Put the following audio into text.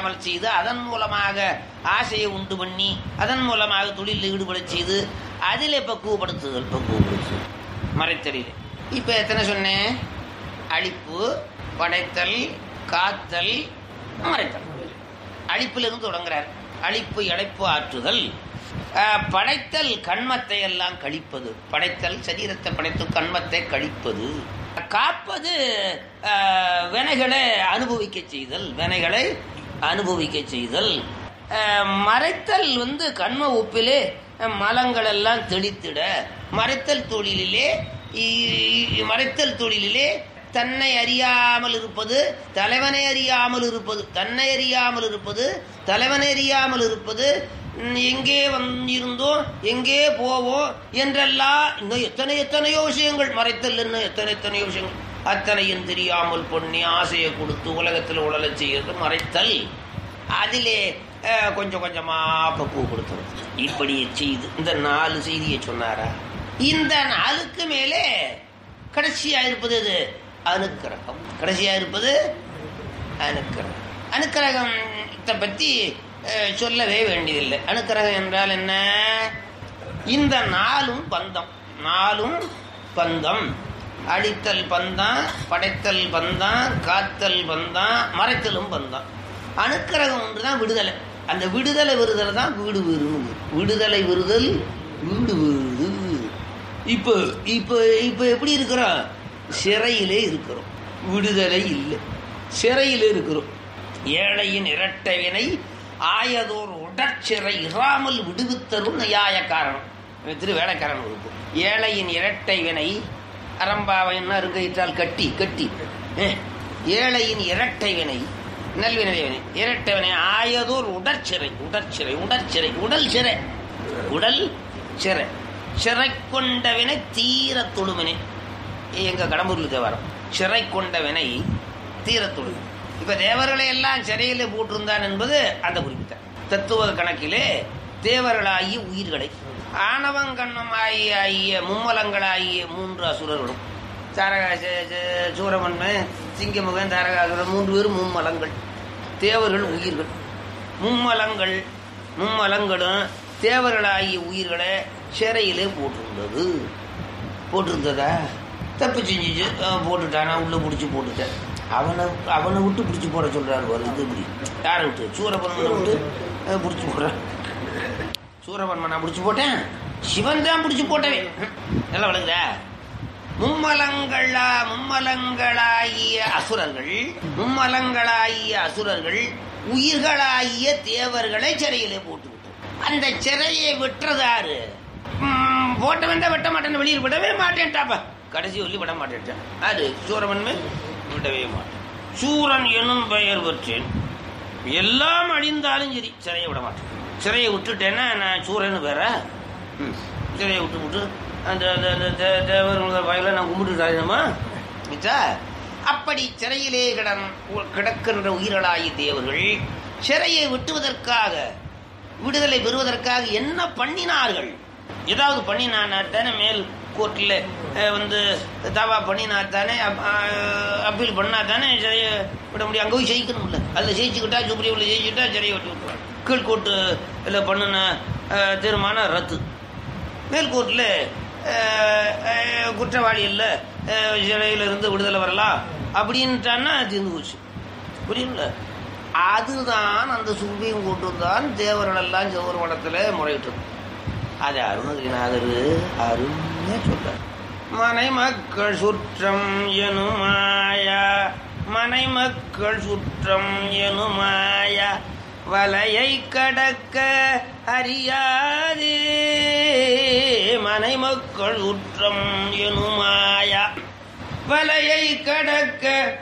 அறியாமல் செய்து அதன் மூலமாக ஆசையை உண்டு பண்ணி அதன் மூலமாக தொழிலில் ஈடுபடச் செய்து அதிலே பக்குவப்படுத்துதல் பக்குவப்படுத்துதல் மறைத்தலில் இப்போ எத்தனை சொன்னேன் அழிப்பு படைத்தல் காத்தல் மறைத்தல் அழிப்பிலிருந்து தொடங்குறார் அழிப்பு இழைப்பு ஆற்றுதல் அஹ், படைத்தல் கண்மத்தை எல்லாம் கழிப்பது படைத்தல் சரீரத்தை படைத்து கண்மத்தை கழிப்பது காப்பது அஹ், வினைகளை அனுபவிக்க செய்தல் வினைகளை அனுபவிக்க செய்தல் அஹ், மறைத்தல் வந்து கண்ம உப்பிலே அஹ், மலங்கள் எல்லாம் தெளித்திட மறைத்தல் தொழிலிலே இ- இ- மறைத்தல் தொழிலிலே தன்னை அறியாமல் இருப்பது தலைவனை அறியாமல் இருப்பது தன்னை அறியாமல் இருப்பது தலைவனை அறியாமல் இருப்பது ம், எங்கே வந்திருந்தோம் எங்கே போவோம் என்றெல்லாம் இன்னும் எத்தனை எத்தனையோ விஷயங்கள் மறைத்தல் இன்னும் எத்தனை எத்தனையோ விஷயங்கள் அத்தனையும் தெரியாமல் பொண்ணி ஆசையை கொடுத்து உலகத்தில் உழலச் செய்யறது மறைத்தல் அதிலே அஹ், கொஞ்சம் கொஞ்சமா பக்குவ கொடுத்துருது இப்படி செய்து இந்த நாலு செய்தியை சொன்னாரா இந்த நாளுக்கு மேலே கடைசியா இருப்பது எது அனுக்கிரகம் கடைசியா இருப்பது அனுக்கிரகம் அனுக்கிரகத்தை பத்தி அஹ், சொல்லவே வேண்டியதில்லை அனுக்கிரகம் என்றால் என்ன இந்த நாளும் பந்தம் நாளும் பந்தம் அழித்தல் பந்தம் படைத்தல் பந்தம் காத்தல் பந்தம் மறைத்தலும் பந்தம் அனுக்கிரகம் ஒன்றுதான் விடுதலை அந்த விடுதலை விருதல் தான் வீடு விருது விடுதலை விருதல் வீடு விருது இப்போ இப்போ இப்போ எப்படி இருக்கிறோம் சிறையிலே இருக்கிறோம் விடுதலை இல்லை சிறையிலே இருக்கிறோம் ஏழையின் இரட்டை வினை ஆயதோர் உடற்சிறை இராமல் விடுவித்தரும் நியாய காரணம் இவன் திரு வேலைக்காரன் உறுப்பு ஏழையின் இரட்டை வினை அரம்பாவைன்னா இருக்கையிட்டால் கட்டி கட்டி அஹ், ஏழையின் இரட்டை வினை நல்வினை வினை இரட்டை வினை ஆயதோர் உடற்சிறை உடற்சிறை உடற்சிறை உடல் சிறை உடல் சிறை சிறை கொண்டவினை தீர தொழுவினை எங்க கடம்பூர்ல தேவாரம் சிறை கொண்டவினை தீர தொழுவினை இப்ப தேவர்களை எல்லாம் சிறையில போட்டிருந்தான் என்பது அந்த குறிப்பிட்ட தத்துவ கணக்கிலே தேவர்களாகிய உயிர்களை ஆணவங்கண்ணமாகிய ஆகிய மும்மலங்களாகிய மூன்று அசுரர்களும் தாரகா ச- ச- சூரமன்மன் சிங்கமுகன் தாரகாசுரன் மூன்று பேரும் மும்மலங்கள் தேவர்கள் உயிர்கள் மும்மலங்கள் மும்மலங்களும் தேவர்களாகிய உயிர்களை சிறையிலே போட்டிருந்தது போட்டிருந்ததா தப்பு செஞ்சுச்சு அஹ் போட்டுட்டானா உள்ள பிடிச்சி போட்டுட்டேன் அவனை அவனை விட்டு பிடிச்சி போட சொல்றாரு பாரு இது இப்படி யாரை விட்டு சூரபன்மனை விட்டு அஹ், பிடிச்சி போடுறான் சூரபன்மனை பிடிச்சி போட்டேன் சிவன் தான் பிடிச்சி போட்டவே நல்லா விளங்குதா மும்மலங்களா மும்மலங்களாகிய அசுரர்கள் மும்மலங்களாகிய அசுரர்கள் உயிர்களாகிய தேவர்களை சிறையிலே போட்டு விட்டோம். அந்த சிறையை விட்டுறதாரு ம், போட்டவன் தான் வெட்ட மாட்டேன் வெளியில் விடவே மாட்டேன்ட்டாப்பா கடைசி சொல்லி விட மாட்டேன்ட்டான் அது சூரவன்மை விடவே மாட்டேன் சூரன் எனும் பெயர் பெற்றேன் எல்லாம் அழிந்தாலும் சரி சிறையை விட மாட்டேன் சிறையை விட்டுட்டேன்னா நான் சூரன்னு பேர சிறையை விட்டு விட்டு அந்த அந்த அந்த தே- தேவர்கள் வாயில நான் கும்பிட்டுட்டாருமா மிச்சா அப்படி சிறையிலே கிடம் கிடக்கின்ற உயிர்களாகிய தேவர்கள் சிறையை விட்டுவதற்காக விடுதலை பெறுவதற்காக என்ன பண்ணினார்கள் ஏதாவது பண்ணினானா தானே மேல் கோர்ட்டில் வந்து தாவா பண்ணினா தானே அப்பீல் பண்ணா தானே சிறையை விட முடியும் அங்கே போய் ஜெயிக்கணும்ல அதில் ஜெயிச்சுக்கிட்டா சுப்ரீமில் ஜெயிச்சுக்கிட்டா சிறையை விட்டு விட்டுருவாங்க கீழ்கோர்ட்டு இதில் பண்ணின அஹ், தீர்மானம் ரத்து மேல்கோர்ட்டில் குற்றவாளி இல்லை சிறையில் இருந்து விடுதலை வரலாம் அப்படின்ட்டான்னா தீர்ந்து போச்சு புரியுங்களா அதுதான் அந்த சுப்ரீம் கோர்ட்டு தான் தேவர்கள் எல்லாம் சிவர் மடத்தில் முறையிட்டது அது அருணகிரிநாதர் அருமையா சொல்றார் மனை மக்கள் சுற்றம் எனுமாயா மனை மக்கள் சுற்றம் எனுமாயா வலையை கடக்க அறியாதே மனை மக்கள் சுற்றம் எனுமாயா வலையை கடக்க